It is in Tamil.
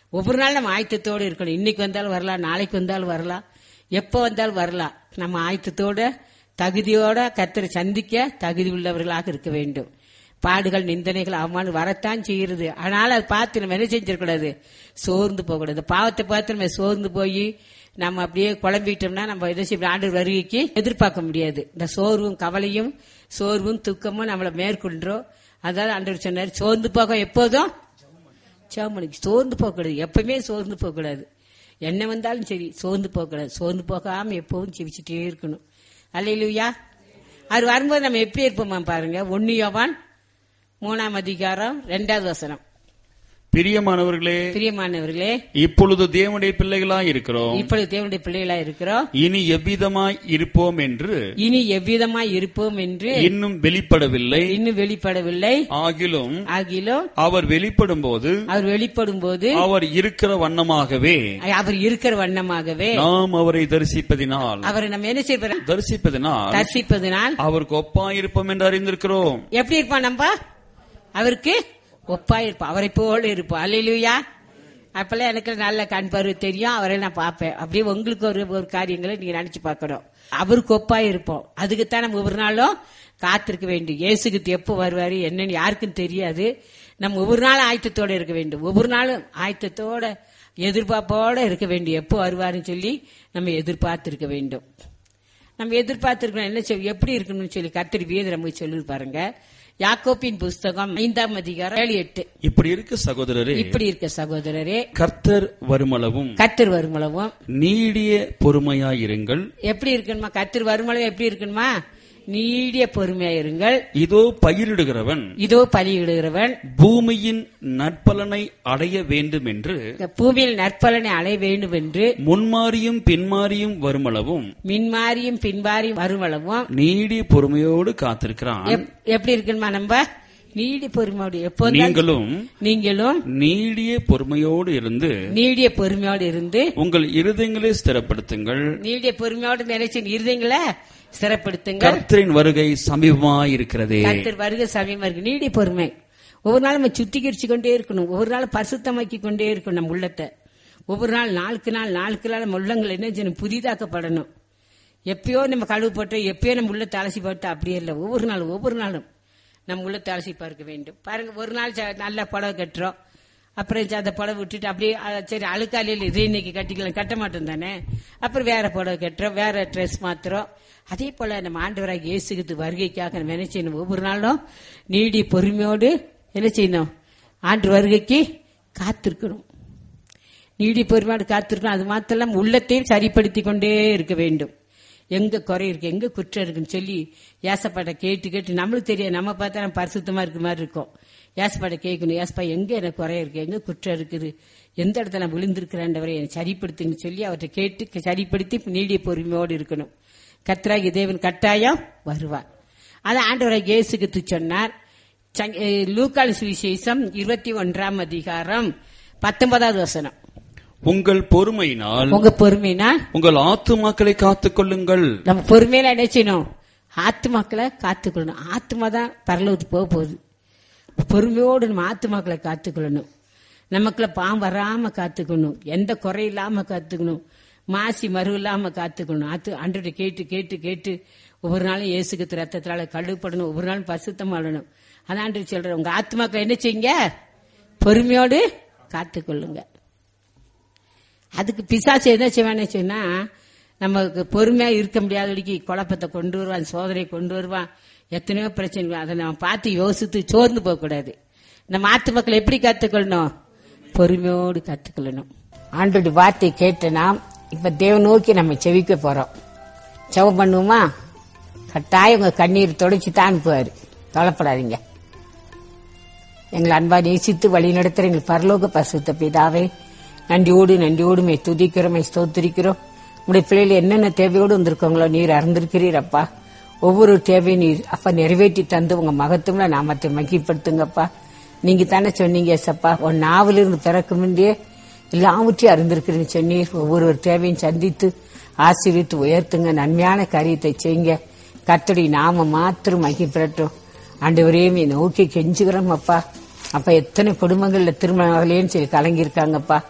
ஒவ்வொரு நாள் நம்ம ஆயத்தத்தோடு இருக்கணும் இன்னைக்கு வந்தாலும் வரலாம் நாளைக்கு வந்தாலும் வரலாம் எப்போ வந்தாலும் வரலாம் நம்ம ஆயத்தத்தோட தகுதியோட கத்தரை சந்திக்க தகுதி உள்ளவர்களாக இருக்க வேண்டும் பாடுகள் நிந்தனைகள் அவமானம் வரத்தான் செய்கிறது ஆனால் அதை பார்த்து நம்ம என்ன செஞ்சிடக்கூடாது சோர்ந்து போகக்கூடாது பாவத்தை பார்த்து நம்ம சோர்ந்து போய் நம்ம அப்படியே குழம்பிட்டோம்னா நம்ம என்ன செய்ய ஆண்டு வருகைக்கு எதிர்பார்க்க முடியாது இந்த சோர்வும் கவலையும் சோர்வும் துக்கமும் நம்மளை மேற்கொண்டோம் அதாவது ஆண்டவர் சொன்னார் சோர்ந்து போக எப்போதும் சாமணிக்கு சோர்ந்து போகக்கூடாது எப்பவுமே சோர்ந்து போகக்கூடாது என்ன வந்தாலும் சரி சோர்ந்து போகக்கூடாது சோர்ந்து போகாம எப்பவும் செவிச்சுட்டே இருக்கணும் அல்லையிலுயா அவர் வரும்போது நம்ம எப்படி இருப்போமா பாருங்க ஒன்னு யோவான் மூணாம் அதிகாரம் ரெண்டாவது வசனம் பிரியமானவர்களே பிரியமானவர்களே இப்பொழுது தேவனுடைய பிள்ளைகளாய் இருக்கிறோம் இப்பொழுது தேவனுடைய பிள்ளைகளா இருக்கிறோம் இனி எவ்விதமாய் இருப்போம் என்று இனி எவ்விதமாய் இருப்போம் என்று இன்னும் வெளிப்படவில்லை இன்னும் வெளிப்படவில்லை ஆகிலும் ஆகிலும் அவர் வெளிப்படும் போது அவர் வெளிப்படும் போது அவர் இருக்கிற வண்ணமாகவே அவர் இருக்கிற வண்ணமாகவே நாம் அவரை தரிசிப்பதினால் அவரை நம்ம என்ன செய்வோம் தரிசிப்பதினால் தரிசிப்பதனால் அவருக்கு ஒப்பாயிருப்போம் என்று அறிந்திருக்கிறோம் எப்படி இருப்பான் நம்ம அவருக்கு ஒப்பா இருப்பான் அவரை போல இருப்பான் அல்லையா அப்பெல்லாம் எனக்கு நல்ல கண் பருவ தெரியும் அவரை நான் பார்ப்பேன் அப்படியே உங்களுக்கு ஒரு ஒரு காரியங்களை நீங்க நினைச்சு பார்க்கணும் அவருக்கு ஒப்பா இருப்போம் அதுக்குத்தான் நம்ம ஒவ்வொரு நாளும் காத்திருக்க வேண்டும் இயேசுக்கு எப்போ வருவாரு என்னன்னு யாருக்கும் தெரியாது நம்ம ஒவ்வொரு நாளும் ஆயத்தத்தோட இருக்க வேண்டும் ஒவ்வொரு நாளும் ஆயத்தத்தோட எதிர்பார்ப்போட இருக்க வேண்டும் எப்போ வருவாருன்னு சொல்லி நம்ம எதிர்பார்த்து இருக்க வேண்டும் நம்ம எதிர்பார்த்திருக்கணும் என்ன செய்ய எப்படி இருக்கணும்னு சொல்லி கத்திரி வீத நமக்கு சொல்லி பாருங்க யாக்கோப்பின் புஸ்தகம் ஐந்தாம் அதிகாரம் ஏழு எட்டு இப்படி இருக்க சகோதரரே இப்படி இருக்க சகோதரரே கர்த்தர் வருமளவும் கத்தர் வருமளவும் நீடிய பொறுமையாயிருங்கள் எப்படி இருக்கணுமா கத்தர் வருமளவும் எப்படி இருக்கணுமா நீடிய பொறுமையா இருங்கள் இதோ பயிரிடுகிறவன் இதோ பலியிடுகிறவன் பூமியின் நற்பலனை அடைய வேண்டும் என்று இந்த பூமியில் நற்பலனை அடைய வேண்டும் என்று முன்மாறியும் பின்மாறியும் வருமளவும் மின்மாரியும் பின்மாரியும் வருமளவும் நீடிய பொறுமையோடு காத்திருக்கிறான் எப்- எப்படி இருக்கணுமா நம்ம நீடிய பொறுமையோடு எப்போதும் நீங்களும் நீங்களும் நீடிய பொறுமையோடு இருந்து நீடிய பொறுமையோடு இருந்து உங்கள் இருதயங்களை ஸ்திரப்படுத்துங்கள் நீடிய பொறுமையோடு நினைச்சு இருந்தீங்களா சிறப்படுத்துங்கள் கர்த்தரின் வருகை சமீபமாயிருக்கிறதே கர்த்தர் வருக சமயமா இருக்கு நீடிய பொறுமை ஒவ்வொரு நாளும் நம்ம சுத்திகரிச்சு கொண்டே இருக்கணும் ஒவ்வொரு நாளும் பரிசுத்தமாக்கி கொண்டே இருக்கணும் நம்ம உள்ளத்தை ஒவ்வொரு நாள் நாளுக்கு நாள் நாளுக்கு நாள் நம்ம உள்ளங்கள் என்ன செய்யணும் புதிதாக்கப்படணும் எப்பயோ நம்ம கழுவு போட்டோம் எப்பயோ நம்ம உள்ள அலசி போட்டோம் அப்படியே இல்லை ஒவ்வொரு நாளும் ஒவ்வொரு நாளும் நம்ம உள்ள அலசி பார்க்க வேண்டும் பாருங்க ஒரு நாள் ச- நல்லா புடவை கட்டுறோம் அப்புறம் ச- அந்த புடவை விட்டுட்டு அப்படியே அஹ், சரி அழுக்காலையில் இது இன்னைக்கு கட்டிக்கலாம் கட்ட மாட்டோம் தானே அப்புறம் வேற புடவை கட்டுறோம் வேற ட்ரெஸ் மாத்துறோம் அதே போல நம்ம ஆண்டவராக இயேசுக்கு வருகைக்காக நம்ம என்ன செய்யணும் ஒவ்வொரு நாளும் நீடி பொறுமையோடு என்ன செய்யணும் ஆண்டு வருகைக்கு காத்திருக்கணும் நீடி பொறுமையோடு காத்திருக்கணும் அது மாத்திரம் உள்ளத்தையும் சரிப்படுத்தி கொண்டே இருக்க வேண்டும் எங்க குறை இருக்கு எங்க குற்றம் இருக்குன்னு சொல்லி ஏசப்பாட்ட கேட்டு கேட்டு நம்மளுக்கு தெரியாது நம்ம பார்த்தா நம்ம பரிசுத்தமா இருக்க மாதிரி இருக்கும் ஏசப்பாட்ட கேட்கணும் ஏசப்பா எங்க எனக்கு குறை இருக்கு எங்க குற்றம் இருக்குது எந்த இடத்துல நான் விழுந்திருக்கிறேன்றவரை என்னை சரிப்படுத்துங்கன்னு சொல்லி அவர்கிட்ட கேட்டு சரிப்படுத்தி நீடிய பொறுமையோடு இருக்கணும் கர்த்தராகிய தேவன் கட்டாயம் வருவார் அதை ஆண்டவராக இயேசுக்கு சொன்னார் சங்- அஹ் லூக்கால் சுவிசேஷம் இருபத்தி ஒன்றாம் அதிகாரம் பத்தொன்பதாவது வசனம் உங்கள் பொறுமையினால் உங்க பொறுமைனா உங்கள் ஆத்துமாக்களை காத்துக் கொள்ளுங்கள் நம்ம பொறுமையில என்ன செய்யணும் ஆத்துமாக்களை காத்துக்கொள்ளணும் ஆத்மா தான் பரலோகத்துக்கு போக போகுது பொறுமையோடு நம்ம ஆத்துமாக்களை காத்துக்கொள்ளணும் நமக்குள்ள பாம்பு வராம காத்துக்கணும் எந்த குறை இல்லாம காத்துக்கணும் மாசி மறு இல்லாம காத்துக்கணும் ஆத்து அன்றைய கேட்டு கேட்டு கேட்டு ஒவ்வொரு நாளும் இயேசுக்கு ரத்தத்தினால கழுவுப்படணும் ஒவ்வொரு நாளும் பசுத்தமாடணும் அதான் ஆண்டு சொல்றேன் உங்க ஆத்மாக்களை என்ன செய்யுங்க பொறுமையோடு காத்துக்கொள்ளுங்க அதுக்கு பிசாசு என்ன செய்வான்னு சொன்னா நமக்கு பொறுமையா இருக்க முடியாதபடிக்கு குழப்பத்தை கொண்டு வருவான் சோதனை கொண்டு வருவான் எத்தனையோ பிரச்சனை அதை நம்ம பார்த்து யோசித்து சோர்ந்து போக கூடாது நம்ம ஆத்து மக்கள் எப்படி கத்துக்கொள்ளணும் பொறுமையோடு கத்துக்கொள்ளணும் ஆண்டோட வார்த்தை கேட்ட நாம் இப்ப தேவ நோக்கி நம்ம செவிக்க போறோம் செவம் பண்ணுவோமா கட்டாயம் உங்க கண்ணீர் தொடச்சி தான் அனுப்புவாரு கவலைப்படாதீங்க எங்களை அன்பா நேசித்து வழி நடத்துற எங்கள் பரலோக பரிசுத்த பிதாவே நன்றியோடு நன்றியோடு மே துதிக்கிறோம் மே ஸ்தோத்திரிக்கிறோம் உங்களுடைய பிள்ளைகள் என்னென்ன தேவையோடு வந்திருக்கோங்களோ நீர் அறிந்திருக்கிறீர் அப்பா ஒவ்வொரு தேவையும் நீர் அப்பா நிறைவேற்றி தந்து உங்க மகத்துவம்ல நாமத்தை மகிப்படுத்துங்கப்பா நீங்க தானே சொன்னீங்க சப்பா உன் நாவிலிருந்து பிறக்கும் முன்பே எல்லாவற்றையும் அறிந்திருக்கிறேன்னு சொன்னீர் ஒவ்வொரு தேவையும் சந்தித்து ஆசீர்வித்து உயர்த்துங்க நன்மையான காரியத்தை செய்யுங்க கர்த்தருடைய நாம மாத்திரம் மகிப்படட்டும் ஆண்டவரையும் நோக்கி கெஞ்சுகிறோம் அப்பா அப்ப எத்தனை குடும்பங்கள்ல திருமணம் ஆகலையேன்னு சொல்லி கலங்கியிருக்காங்கப்பா